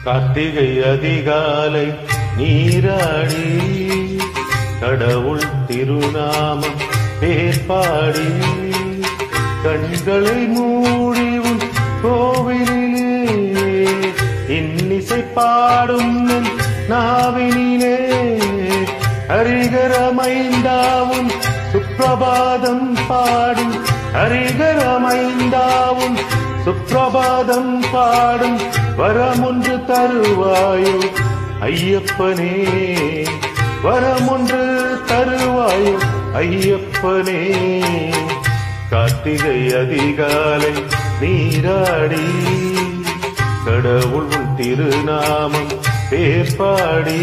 கார்த்திகை அதிகாலை நீராடி கடவுள் திருநாமம் பேர்பாடி கண்களை மூடி உன் கோவிலிலே இன்னிசை பாடும் உன் நாவினிலே ஹரிகரமைந்தாவும் சுப்பிரபாதம் பாடும் ஹரிகரமைந்தாவும் சுப்பிரபாதம் பாடும் வரமொன்று தருவாயோ ஐயப்பனே வரமொன்று தருவாயோ ஐயப்பனே கார்த்திகை அதிகாலை நீராடி கடவுள் உன் திருநாமம் பேர்பாடி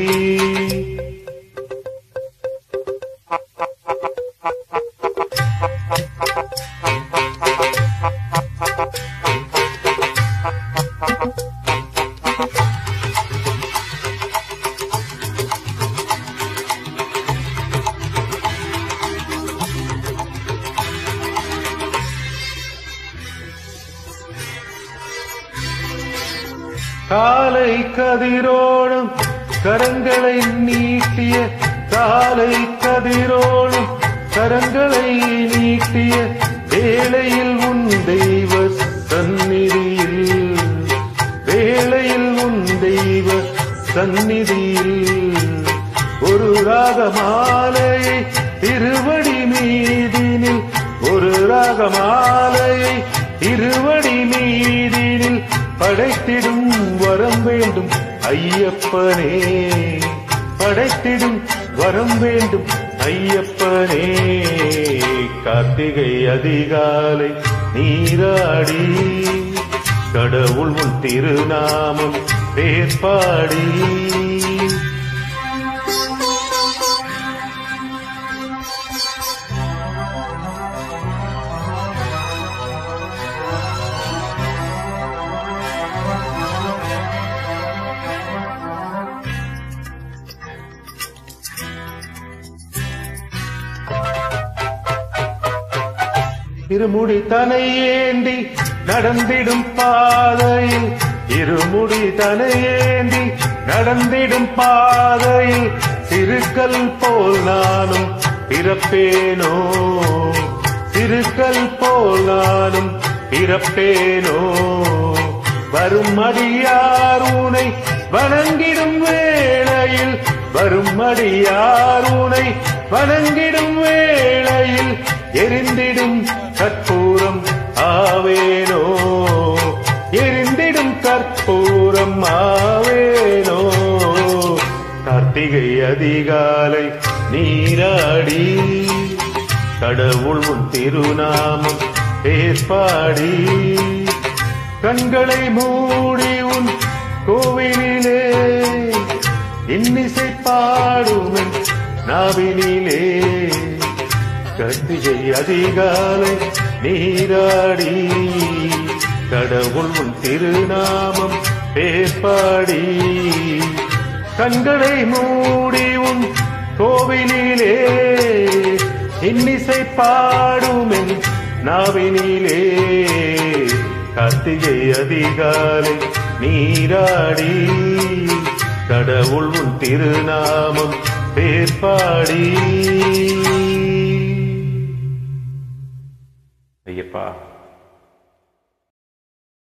காலை கதிரோடும் கரங்களை நீட்டிய காலை கதிரோடும் கரங்களை நீட்டிய வேளையில் உன் தெய்வ சந்நிதியில் வேளையில் உன் தெய்வ சந்நிதியில் ஒரு ராகமாலையை திருவடி மீதினில் ஒரு ராகமாலையை திருவடி மீதினில் படைத்திடும் வரம் வேண்டும் ஐயப்பனே படைத்திடும் வரம் வேண்டும் ஐயப்பனே கார்த்திகை அதிகாலை நீராடி கடவுள் உன் திருநாமம் பேர்பாடி இருமுடி தனையேந்தி நடந்திடும் பாதையில் இருமுடி தனையேந்தி நடந்திடும் பாதையில் சிறுக்கல் போல் நானும் பிறப்பேனோ சிறுக்கல் போல் நானும் பிறப்பேனோ வரும் அடியாரூனை வணங்கிடும் வேளையில் வரும் அடியாரூனை வணங்கிடும் வேளையில் எரிந்திடும் கற்பூரம் ஆவேனோ எரிந்திடும் கற்பூரம் ஆவேனோ கார்த்திகை அதிகாலை நீராடி கடவுள் உன் திருநாமம் பேர்பாடி கண்களை மூடி உன் கோவிலிலே இன்னிசை பாடுவன் நாவினிலே கத்திகை அதிகாலை நீராடி கடவுள் உன் திருநாமம் பேர்பாடி கண்களை மூடி உன் கோவிலிலே இன்னிசை பாடுமென் நாவினிலே கார்த்திகை அதிகாலை நீராடி கடவுள் உன் திருநாமம் பேர்பாடி ஐயப்பா